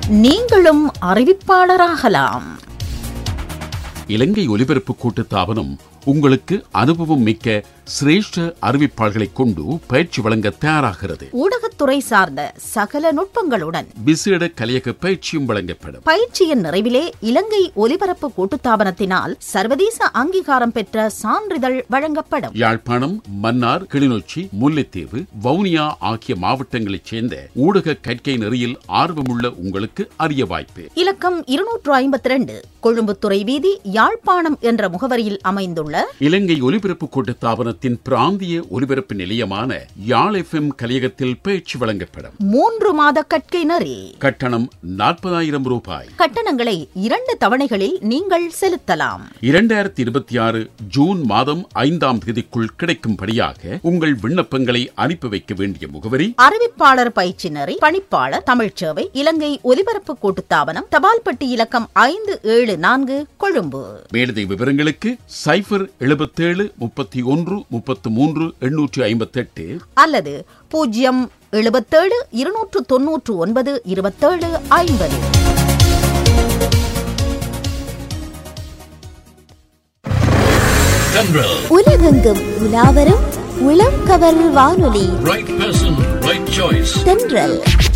நீங்களும் அறிவிப்பாளராகலாம் இலங்கை ஒலிபரப்பு கூட்டுத்தாபனம் உங்களுக்கு அனுபவம் மிக்க சிரேஷ்ட அறிவிப்பாளர்களை கொண்டு பயிற்சி வழங்க தயாராகிறது ஊடகத்துறை சார்ந்த சகல நுட்பங்களுடன் விசேட கலையக பயிற்சியும் வழங்கப்படும் பயிற்சியின் நிறைவிலே இலங்கை ஒலிபரப்பு கூட்டுத்தாபனத்தினால் சர்வதேச அங்கீகாரம் பெற்ற சான்றிதழ் வழங்கப்படும் யாழ்ப்பாணம் மன்னார் கிளிநொச்சி முல்லைத்தீவு வவுனியா ஆகிய மாவட்டங்களைச் சேர்ந்த ஊடக கற்கை நெறியில் ஆர்வமுள்ள உங்களுக்கு அரிய வாய்ப்பு இலக்கம் இருநூற்று ஐம்பத்தி ரெண்டு கொழும்புத்துறை வீதி யாழ்ப்பாணம் என்ற முகவரியில் அமைந்துள்ள இலங்கை ஒலிபரப்பு கூட்டுத்தாபனத்தின் பிராந்திய ஒலிபரப்பு நிலையமான யாழ் எஃப்எம் கலையகத்தில் பயிற்சி வழங்கப்படும் மூன்று மாத கற்கை நெறி கட்டணம் நாற்பதாயிரம் ரூபாய் கட்டணங்களை இரண்டு தவணைகளில் நீங்கள் செலுத்தலாம் இரண்டாயிரத்தி இருபத்தி ஆறு ஜூன் மாதம் ஐந்தாம் தேதிக்குள் கிடைக்கும்படியாக உங்கள் விண்ணப்பங்களை அனுப்பி வைக்க வேண்டிய முகவரி அறிவிப்பாளர் பயிற்சி நெறி பணிப்பாளர் தமிழ்ச்சேவை இலங்கை ஒலிபரப்பு கூட்டுத்தாபனம் தபால்பட்டி இலக்கம் ஐந்து ஏழு நான்கு கொழும்பு மேலதிக விவரங்களுக்கு சைபர் எழுபத்தேழு முப்பத்தி ஒன்று முப்பத்து மூன்று எண்ணூற்றி ஐம்பத்தெட்டு அல்லது பூஜ்ஜியம் எழுபத்தேழு இருநூற்று தொன்னூற்று ஒன்பது இருபத்தேழு ஐம்பது Tendril, உலகெங்கும் உலாவரும் உளம் கவர் வானொலி right person, right choice. தென்றல்